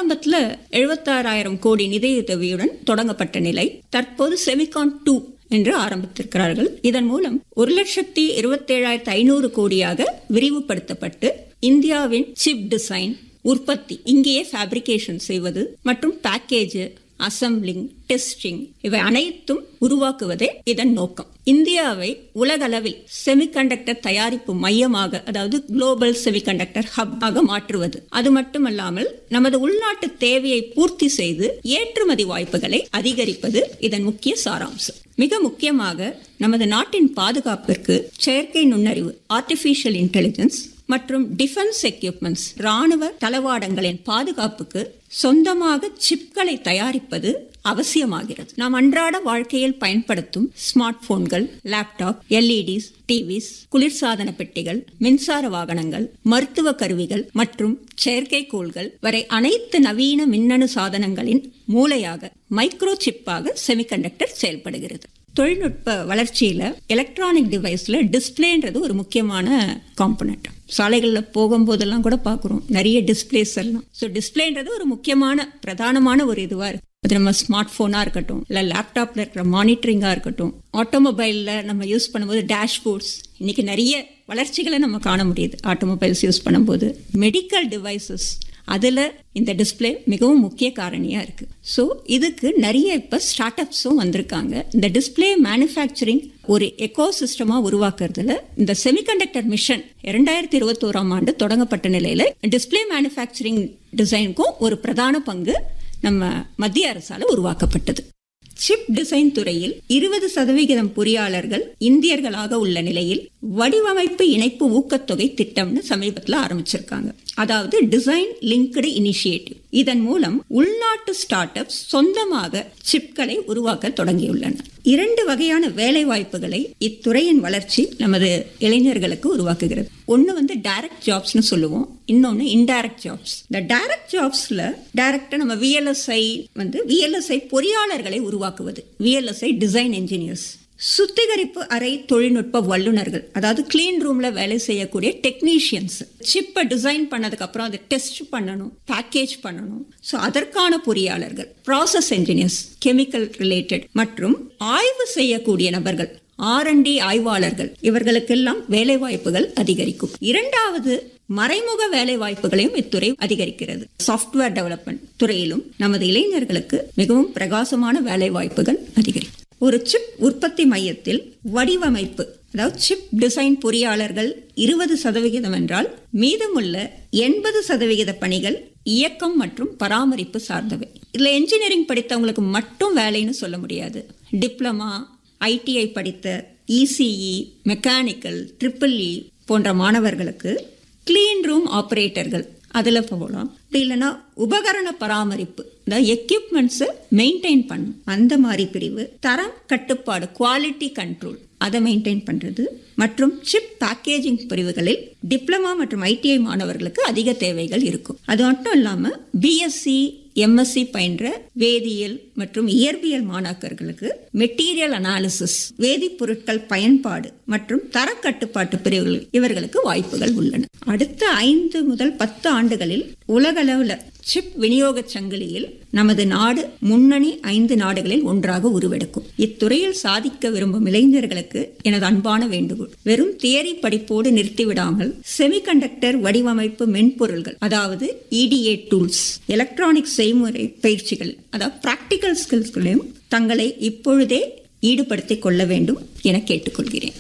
ஆரம்பத்துல எழுபத்தாறாயிரம் கோடி நிதியுதவியுடன் தொடங்கப்பட்ட நிலை தற்போது செமிகான் டூ என்று ஆரம்பித்திருக்கிறார்கள் இதன் மூலம் ஒரு லட்சத்தி இருபத்தேழாயிரத்தி ஐநூறு கோடியாக விரிவுபடுத்தப்பட்டு இந்தியாவின் சிப் டிசைன் உற்பத்தி இங்கேயே ஃபேப்ரிகேஷன் செய்வது மற்றும் பேக்கேஜ் அசம்பிளிங் டெஸ்டிங் இவை அனைத்தும் உருவாக்குவதே இதன் நோக்கம் இந்தியாவை உலகளவில் செமிகண்டக்டர் தயாரிப்பு மையமாக அதாவது குளோபல் செமிகண்டக்டர் ஹப் ஆக மாற்றுவது அது மட்டுமல்லாமல் நமது உள்நாட்டு தேவையை பூர்த்தி செய்து ஏற்றுமதி வாய்ப்புகளை அதிகரிப்பது இதன் முக்கிய சாராம்சம் மிக முக்கியமாக நமது நாட்டின் பாதுகாப்பிற்கு செயற்கை நுண்ணறிவு ஆர்டிபிஷியல் இன்டெலிஜென்ஸ் மற்றும் டிஃபென்ஸ் எக்யூப்மெண்ட்ஸ் ராணுவ தளவாடங்களின் பாதுகாப்புக்கு சொந்தமாக சிப்களை தயாரிப்பது அவசியமாகிறது நாம் அன்றாட வாழ்க்கையில் பயன்படுத்தும் ஸ்மார்ட் போன்கள் லேப்டாப் எல்இடிஸ் டிவிஸ் குளிர்சாதன பெட்டிகள் மின்சார வாகனங்கள் மருத்துவ கருவிகள் மற்றும் செயற்கைக்கோள்கள் வரை அனைத்து நவீன மின்னணு சாதனங்களின் மூளையாக மைக்ரோ சிப்பாக செமிகண்டக்டர் செயல்படுகிறது தொழில்நுட்ப வளர்ச்சியில எலக்ட்ரானிக் டிவைஸ்ல டிஸ்பிளேன்றது ஒரு முக்கியமான காம்பனண்ட் சாலைகளில் போகும்போதெல்லாம் கூட பார்க்குறோம் நிறைய டிஸ்பிளேஸ் எல்லாம் ஸோ டிஸ்பிளேன்றது ஒரு முக்கியமான பிரதானமான ஒரு இதுவாக இருக்கு அது நம்ம ஸ்மார்ட் ஃபோனாக இருக்கட்டும் இல்லை லேப்டாப்பில் இருக்கிற மானிட்டரிங்காக இருக்கட்டும் ஆட்டோமொபைலில் நம்ம யூஸ் பண்ணும்போது டேஷ்போர்ட்ஸ் இன்னைக்கு நிறைய வளர்ச்சிகளை நம்ம காண முடியுது ஆட்டோமொபைல்ஸ் யூஸ் பண்ணும்போது மெடிக்கல் டிவைசஸ் அதில் இந்த டிஸ்பிளே மிகவும் முக்கிய காரணியாக இருக்குது ஸோ இதுக்கு நிறைய இப்போ ஸ்டார்ட் அப்ஸும் வந்திருக்காங்க இந்த டிஸ்பிளே மேனுஃபேக்சரிங் ஒரு எக்கோ சிஸ்டமாக உருவாக்குறதுல இந்த செமிகண்டக்டர் மிஷன் இரண்டாயிரத்தி இருபத்தோராம் ஆண்டு தொடங்கப்பட்ட நிலையில் டிஸ்பிளே மேனுஃபேக்சரிங் டிசைனுக்கும் ஒரு பிரதான பங்கு நம்ம மத்திய அரசால் உருவாக்கப்பட்டது சிப் டிசைன் துறையில் இருபது சதவிகிதம் பொறியாளர்கள் இந்தியர்களாக உள்ள நிலையில் வடிவமைப்பு இணைப்பு ஊக்கத்தொகை திட்டம்னு சமீபத்தில் ஆரம்பிச்சிருக்காங்க அதாவது டிசைன் லிங்க்டு இனிஷியேட்டிவ் இதன் மூலம் உள்நாட்டு ஸ்டார்ட் அப் சொந்தமாக சிப்களை உருவாக்க தொடங்கியுள்ளன இரண்டு வகையான வேலை வாய்ப்புகளை இத்துறையின் வளர்ச்சி நமது இளைஞர்களுக்கு உருவாக்குகிறது ஒன்று வந்து டைரக்ட் ஜாப்ஸ்னு சொல்லுவோம் இன்னொன்று இன்டைரக்ட் ஜாப்ஸ் இந்த டைரக்ட் ஜாப்ஸில் டைரக்டாக நம்ம விஎல்எஸ்ஐ வந்து விஎல்எஸ்ஐ பொறியாளர்களை உருவாக்குவது விஎல்எஸ்ஐ டிசைன் என்ஜினியர்ஸ் சுத்திகரிப்பு அறை தொழில்நுட்ப வல்லுநர்கள் அதாவது கிளீன் ரூம்ல வேலை செய்யக்கூடிய டெக்னீஷியன்ஸ் சிப்பை டிசைன் பண்ணதுக்கு அப்புறம் அதை டெஸ்ட் பண்ணணும் பேக்கேஜ் பண்ணணும் ஸோ அதற்கான பொறியாளர்கள் ப்ராசஸ் என்ஜினியர்ஸ் கெமிக்கல் ரிலேட்டட் மற்றும் ஆய்வு செய்யக்கூடிய நபர்கள் ஆர்என்டி ஆய்வாளர்கள் இவர்களுக்கெல்லாம் வேலை வாய்ப்புகள் அதிகரிக்கும் இரண்டாவது மறைமுக வேலை வாய்ப்புகளையும் இத்துறை அதிகரிக்கிறது சாஃப்ட்வேர் டெவலப்மெண்ட் துறையிலும் நமது இளைஞர்களுக்கு மிகவும் பிரகாசமான வேலை வாய்ப்புகள் அதிகரிக்கும் ஒரு சிப் உற்பத்தி மையத்தில் வடிவமைப்பு அதாவது சிப் டிசைன் பொறியாளர்கள் இருபது சதவிகிதம் என்றால் மீதமுள்ள எண்பது சதவிகித பணிகள் இயக்கம் மற்றும் பராமரிப்பு சார்ந்தவை இதில் என்ஜினியரிங் படித்தவங்களுக்கு மட்டும் வேலைன்னு சொல்ல முடியாது டிப்ளமா ஐடிஐ படித்த இசிஇ மெக்கானிக்கல் ட்ரிபிள் இ போன்ற மாணவர்களுக்கு கிளீன் ரூம் ஆப்ரேட்டர்கள் அதில் போகலாம் அப்படி இல்லைன்னா உபகரண பராமரிப்பு இந்த எக்யூப்மெண்ட்ஸை மெயின்டைன் பண்ணும் அந்த மாதிரி பிரிவு தரம் கட்டுப்பாடு குவாலிட்டி கண்ட்ரோல் அதை மெயின்டைன் பண்ணுறது மற்றும் சிப் பேக்கேஜிங் பிரிவுகளில் டிப்ளமா மற்றும் ஐடிஐ மாணவர்களுக்கு அதிக தேவைகள் இருக்கும் அது மட்டும் இல்லாமல் பிஎஸ்சி எம்எஸ்சி பயின்ற வேதியியல் மற்றும் இயற்பியல் மாணாக்கர்களுக்கு மெட்டீரியல் அனாலிசிஸ் வேதிப்பொருட்கள் பயன்பாடு மற்றும் தரக்கட்டுப்பாட்டு பிரிவுகள் இவர்களுக்கு வாய்ப்புகள் உள்ளன அடுத்த ஐந்து முதல் பத்து ஆண்டுகளில் உலகளவில் சிப் விநியோக சங்கிலியில் நமது நாடு முன்னணி ஐந்து நாடுகளில் ஒன்றாக உருவெடுக்கும் இத்துறையில் சாதிக்க விரும்பும் இளைஞர்களுக்கு எனது அன்பான வேண்டுகோள் வெறும் தியரி படிப்போடு நிறுத்திவிடாமல் செமிகண்டக்டர் வடிவமைப்பு மென்பொருள்கள் அதாவது இடிஏ டூல்ஸ் எலக்ட்ரானிக் செய்முறை பயிற்சிகள் அதாவது பிராக்டிக்கல் ஸ்கில்ஸ்களையும் தங்களை இப்பொழுதே ஈடுபடுத்திக் கொள்ள வேண்டும் என கேட்டுக்கொள்கிறேன்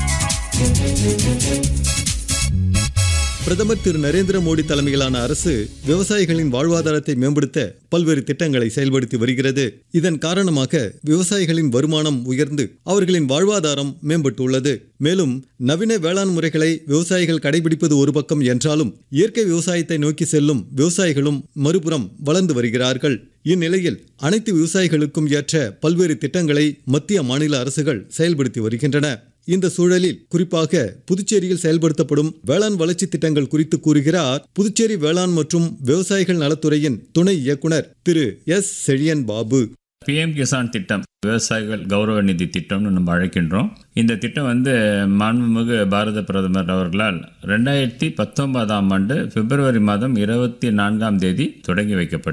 பிரதமர் திரு நரேந்திர மோடி தலைமையிலான அரசு விவசாயிகளின் வாழ்வாதாரத்தை மேம்படுத்த பல்வேறு திட்டங்களை செயல்படுத்தி வருகிறது இதன் காரணமாக விவசாயிகளின் வருமானம் உயர்ந்து அவர்களின் வாழ்வாதாரம் மேம்பட்டுள்ளது மேலும் நவீன வேளாண் முறைகளை விவசாயிகள் கடைபிடிப்பது ஒரு பக்கம் என்றாலும் இயற்கை விவசாயத்தை நோக்கி செல்லும் விவசாயிகளும் மறுபுறம் வளர்ந்து வருகிறார்கள் இந்நிலையில் அனைத்து விவசாயிகளுக்கும் ஏற்ற பல்வேறு திட்டங்களை மத்திய மாநில அரசுகள் செயல்படுத்தி வருகின்றன இந்த சூழலில் குறிப்பாக புதுச்சேரியில் செயல்படுத்தப்படும் வேளாண் வளர்ச்சி திட்டங்கள் குறித்து கூறுகிறார் புதுச்சேரி வேளாண் மற்றும் விவசாயிகள் நலத்துறையின் துணை இயக்குனர் திரு எஸ் செழியன் பாபு பிஎம் கிசான் திட்டம் விவசாயிகள் கௌரவ நிதி திட்டம்னு நம்ம அழைக்கின்றோம் இந்த திட்டம் வந்து மாண்புமிகு பாரத பிரதமர் அவர்களால் ரெண்டாயிரத்தி பத்தொன்பதாம் ஆண்டு பிப்ரவரி மாதம் இருபத்தி நான்காம் தேதி தொடங்கி வைக்கப்பட்டது